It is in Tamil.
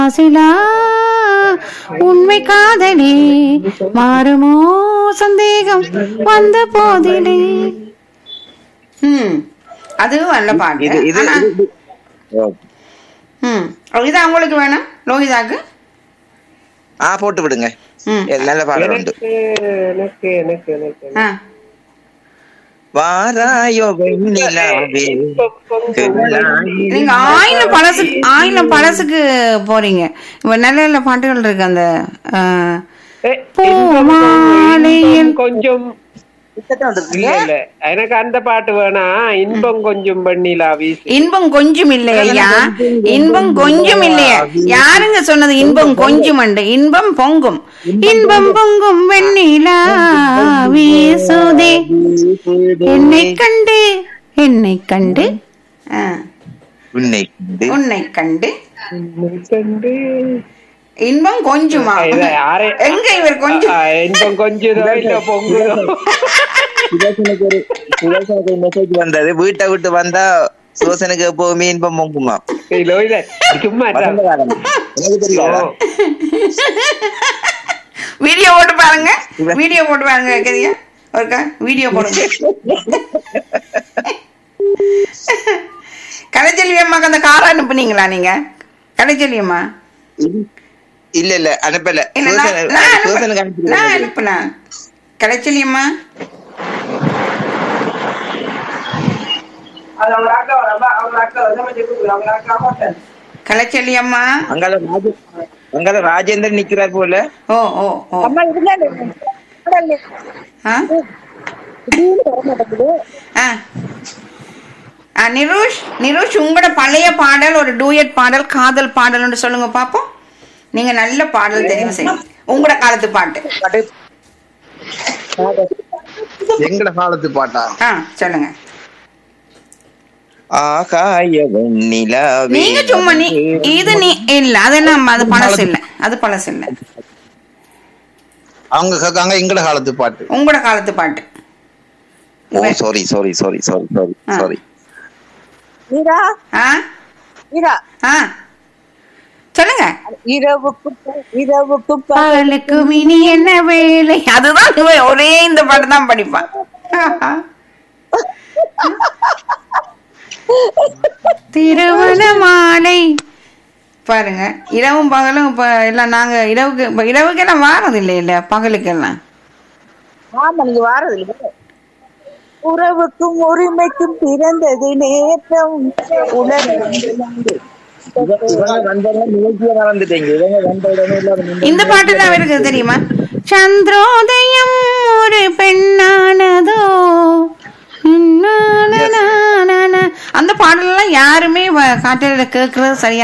ஆசிலா உண்மை காதலே மாறுமோ சந்தேகம் வந்த போதிலே ம் அதுவும் நல்ல பாட்டு இது இது ஆனா- இது- ஓ. ம் இது அவங்களுக்கு வேணும் லோகிதாக்கு ஆ போட்டு விடுங்க ம் இது நல்ல பாடல் உண்டு எனக்கு எனக்கு எனக்கு எனக்கு ஆ வாராயோ வெண்ணிலாவே நீங்க ஆயிரம் பழசு ஆயிரம் பழசுக்கு போறீங்க இப்ப நல்ல நல்ல பாட்டுகள் இருக்கு அந்த ஆ, ஏ, பூமாலையில் இன்பம் கொஞ்சம் இல்ல இல்ல எனக்கு அந்த பாட்டு வேணா இன்பம் கொஞ்சம் பண்ணிலா வீசி இன்பம் கொஞ்சம் இல்லையா இன்பம் கொஞ்சம் இல்லையா யாருங்க சொன்னது இன்பம் கொஞ்சம் அண்டு இன்பம் பொங்கும் இன்பம் பொங்கும் வெண்ணிலா வீசுதே என்னை கண்டு என்னை கண்டு ஆ, உன்னை கண்டு உன்னை கண்டு கண்டு இன்பம் கொஞ்சமா இத யாரே எங்க இவர் கொஞ்சம் ஆ, இன்பம் கொஞ்சதோ இல்ல பொங்குதோ சுதர்சனுக்கு ஒரு சுதர்சனுக்கு ஒரு மெசேஜ் வந்தது வீட்டை விட்டு வந்தா சுதர்சனுக்கு எப்பவுமே இன்பம் பொங்குமா இல்ல இல்ல சும்மா இருடா. வசந்த காலம் எனக்கு தெரியாதா ஓ, வீடியோ போட்டு பாருங்க வீடியோ போட்டு பாருங்க கதியா ஒருக்கா வீடியோ போடுங்க கலைச்செல்வி அம்மாக்கு அந்த காரை அனுப்புனீங்களா நீங்க கலைச்செல்வி அம்மா இல்ல இல்ல அனுப்பல இல்ல, நான் சுதர்சன- நான் அனுப்பு- சுதர்சனுக்கு நான் அனுப்பி அனுப்புனேன் கலைச்செல்வி அம்மா கலைச்செல்வி அம்மா அங்கால ராஜ அங்கால ராஜேந்திரன் நிக்கிறார் போல ஓ ஓ ஓ ஆ? ஆ. ஆ, நிரூஷ் நிரூஷ் உங்களோட பழைய பாடல் ஒரு டூயட் பாடல் காதல் பாடல்னு சொல்லுங்க பாப்போம் நீங்க நல்ல பாடல் தெரிவு செய்யுங்க உங்களோட காலத்து பாட்டு எங்கட காலத்து பாட்டா ஆ சொல்லுங்க ஆகாய வெண்ணிலாவே நீங்க சும்மா நீ இது நீ இல்ல அதெல்லாம் அது பழசு இல்ல அது பழசு இல்ல அவங்க கேட்காங்க எங்கட காலத்து பாட்டு உங்களோட காலத்து பாட்டு ஓ sorry sorry sorry sorry sorry ஆ. சாரி இரா ஆ இரா ஆ சொல்லுங்க இரவுக்கு இரவுக்கு பகலுக்கு மினி என்ன வேலை அதுதான் இவன் ஒரே இந்த பாட்டு தான் படிப்பான் திருமண மாலை பாருங்க இரவும் பகலும் இப்ப எல்லாம் நாங்க இரவுக்கு இப்ப இரவுக்கெல்லாம் வாரது இல்லை இல்ல பகலுக்கெல்லாம் ஆமா நீங்க வாரது இல்ல உறவுக்கும் உரிமைக்கும் பிறந்தது நேற்றம் உலகம் இவங்க வந்தவங்க நிகழ்ச்சியை மறந்துட்டீங்க இவங்க வந்த உடனே எல்லாரும் முன்ன- இந்த பாட்டு தான் இருக்குது தெரியுமா சந்திரோதயம் ஒரு பெண்ணானதோ நானனானன. அந்த பாடலெல்லாம் யாருமே வ- காட்டுல கேட்கறது சரியா